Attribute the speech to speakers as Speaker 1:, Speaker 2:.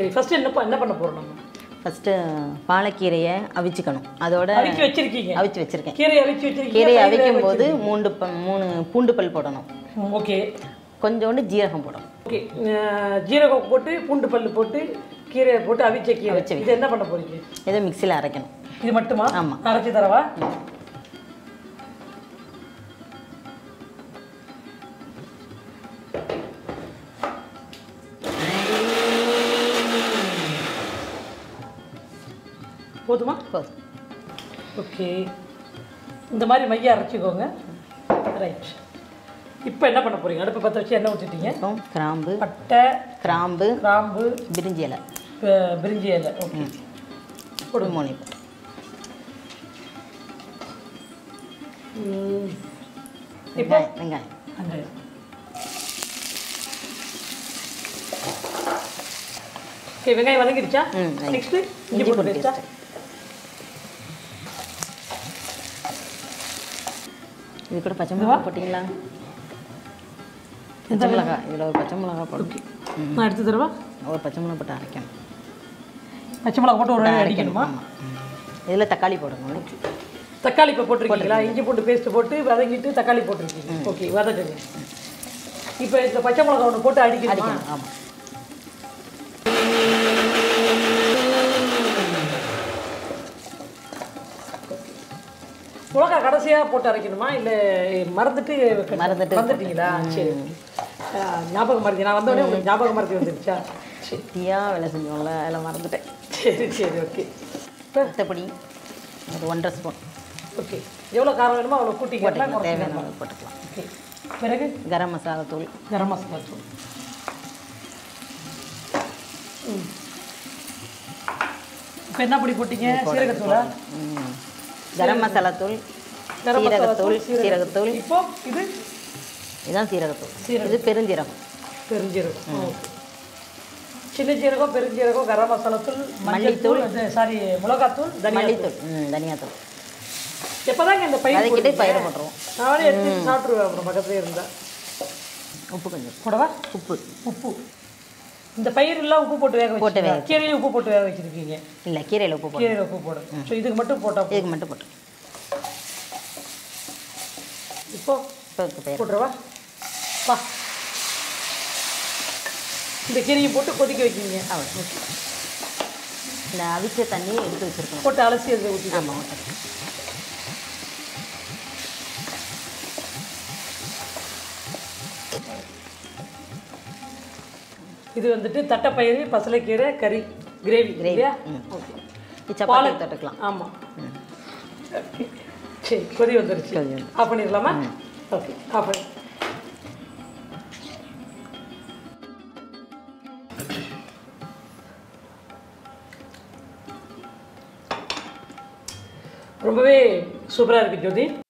Speaker 1: சரி ஃபர்ஸ்ட் என்ன ப- என்ன பண்ண போறோம் நம்ம
Speaker 2: ஃபஸ்ட்டு பாலக்கீரையை அவிச்சுக்கணும் அதோட
Speaker 1: அவிச்சு வச்சிருக்கீங்க
Speaker 2: அவிச்சு வச்சுருக்கேன்
Speaker 1: கீரையை அவிச்சு வச்சிருக்கீங்க
Speaker 2: கீரையை
Speaker 1: பயிரை
Speaker 2: அவிக்கும் போது மூன்று ப மூணு பூண்டு பல் போடணும்
Speaker 1: ம், ஓகே
Speaker 2: கொஞ்சோண்டு ஜீரகம் போடணும்
Speaker 1: ஓகே அஹ், ஜீரகம் போட்டு பூண்டு பல்லு போட்டு கீரையை போட்டு அவிச்ச கீரை
Speaker 2: அவிச்ச
Speaker 1: இது என்ன பண்ண போறீங்க
Speaker 2: இதை மிக்சியில் அரைக்கணும்
Speaker 1: இது மட்டுமா
Speaker 2: ஆமா.
Speaker 1: அரைச்சி தரவா போதுமா
Speaker 2: போதும்
Speaker 1: ஓகே இந்த மாதிரி மைய அரைச்சிக்கோங்க ரைட் இப்போ என்ன பண்ண போறீங்க அடுப்பு பற்ற வச்சு எண்ணெய் ஊற்றிட்டீங்க
Speaker 2: அப்புறம் கிராம்பு
Speaker 1: பட்டை
Speaker 2: கிராம்பு
Speaker 1: கிராம்பு
Speaker 2: பிரிஞ்சி இலை
Speaker 1: ப- பிரிஞ்சி இலை ஓகே
Speaker 2: ஒரு மூணு
Speaker 1: ம். இப்போ
Speaker 2: வெங்காயம் வெங்காயம்
Speaker 1: வெங்காயம் ஓகே வெங்காயம் வதங்கிடுச்சா
Speaker 2: ம், வதங்கி-
Speaker 1: நெக்ஸ்ட்டு இஞ்சி
Speaker 2: இஞ்சி
Speaker 1: போட்டு
Speaker 2: பூண்டு
Speaker 1: பேஸ்டா
Speaker 2: paste. இது கூட பச்சை மிளகாய் போட்டிங்களா பச்சை மிளகாய் இதில் ஒரு பச்சை மிளகாய் போட்டு
Speaker 1: நான் எடுத்து தருவா
Speaker 2: ஒரு பச்சை மிளகாய் போட்டு அரைக்கணும்
Speaker 1: பச்சை மிளகா போட்டு ஒரு வேலை அடிக்கணுமா
Speaker 2: ஆமாம் இதில் தக்காளி போடணும்
Speaker 1: தக்காளி இப்போ போட்டிருக்கீங்களா இஞ்சி பூண்டு பேஸ்ட் போட்டு வதங்கிட்டு தக்காளி போட்டிருக்கீங்க ஓகே வதக்குங்க இப்போ இந்த பச்சை மிளகா ஒன்று போட்டு அடிக்கணுமா
Speaker 2: அடிக்கணும் ஆமாம்
Speaker 1: மிளகா கடைசியாக போட்டு அரைக்கணுமா இல்லை மறந்துட்டு
Speaker 2: மறந்துட்டு
Speaker 1: மறந்துட்டீங்களா சரி ஆ, ஞாபகம் மறதி நான் வந்தோடனே உங்களுக்கு ஞாபகம் மறதி வந்துருச்சா சரி
Speaker 2: டீயா வேலை செஞ்சோம்ல அதில் மறந்துட்டேன்
Speaker 1: சரி சரி ஓகே
Speaker 2: மற்றபடி ஒரு ஒன்றரை ஸ்பூன்
Speaker 1: ஓகே எவ்வளோ காரம் வேணுமோ அவ்வளோ கூட்டிக்கலாம்
Speaker 2: போட்டுக்கலாம் தேவையான அளவு போட்டுக்கலாம்
Speaker 1: ஓகே பிறகு
Speaker 2: கரம் மசாலா தூள்
Speaker 1: கரம் மசாலா தூள் ம் இப்போ என்ன பொடி போட்டீங்க சீரகத்தூளா
Speaker 2: ம். கரம் மசாலா தூள்
Speaker 1: கரம் மசாலா
Speaker 2: சீரகத்தூள்
Speaker 1: தூள்
Speaker 2: சீரகத்தூள்
Speaker 1: இப்போ இது
Speaker 2: இதுதான் சீரகத்தூள்
Speaker 1: சீரகம்.
Speaker 2: இது பெருஞ்சீரகம்
Speaker 1: பெருஞ்சீரகம் ஓகே சின்ன ஜீரகம் பெருஞ்சீரகம் கரம் மசாலா தூள்
Speaker 2: மல்லித்தூள்.
Speaker 1: மல்லித்தூள் சாரி மிளகாத்தூள் தனியா
Speaker 2: மல்லித்தூள் ம் தனியாத்தூள்
Speaker 1: எப்போதாங்க இந்த பயிர்
Speaker 2: வதக்கிட்டு
Speaker 1: போடுவீங்க?
Speaker 2: பயிரை போட்டுருவோம்
Speaker 1: நானே எடுத்து சாப்பிட்ருவேன் அப்புறம் பக்கத்துலேயே இருந்தா
Speaker 2: உப்பு கொஞ்சம்
Speaker 1: போடவா
Speaker 2: உப்பு
Speaker 1: உப்பு இந்த பயிரெல்லாம் உப்பு போட்டு வேக
Speaker 2: போட்டு
Speaker 1: வச்சு
Speaker 2: வேக
Speaker 1: கீரையும் உப்பு போட்டு வேக வச்சிருக்கீங்க
Speaker 2: இல்லை கீரையில் உப்பு போட்டு
Speaker 1: கீரையில் உப்பு போடும் ஸோ இதுக்கு மட்டும் போட்டா போதும்.
Speaker 2: இதுக்கு மட்டும் போட்டு
Speaker 1: இப்போ
Speaker 2: இப்போ இதுக்கு பயிர்
Speaker 1: போட்டுருவா வா இந்த கீரையை போட்டு கொதிக்க வைக்கிங்க
Speaker 2: அவ்வளோ இந்த அவிச்ச தண்ணி எடுத்து வச்சுருக்கணும்
Speaker 1: போட்டு அலசி அதில் ஊற்றி
Speaker 2: ஆமாம் ஓகே
Speaker 1: இது வந்துட்டு தட்டைப்பயிறு பசலைக்கீரை கறி கிரேவி இல்லையா ஓகே
Speaker 2: இது சப்பாத்தி தொட்டுக்கலாம்
Speaker 1: ஆமாம் சரி கொதி வந்துருச்சு
Speaker 2: கொதி வந்து-
Speaker 1: ஆஃப் பண்ணிடலாமா ஓகே ஆஃப் பண்ணி ரொம்பவே சூப்பராக இருக்குது ஜோதி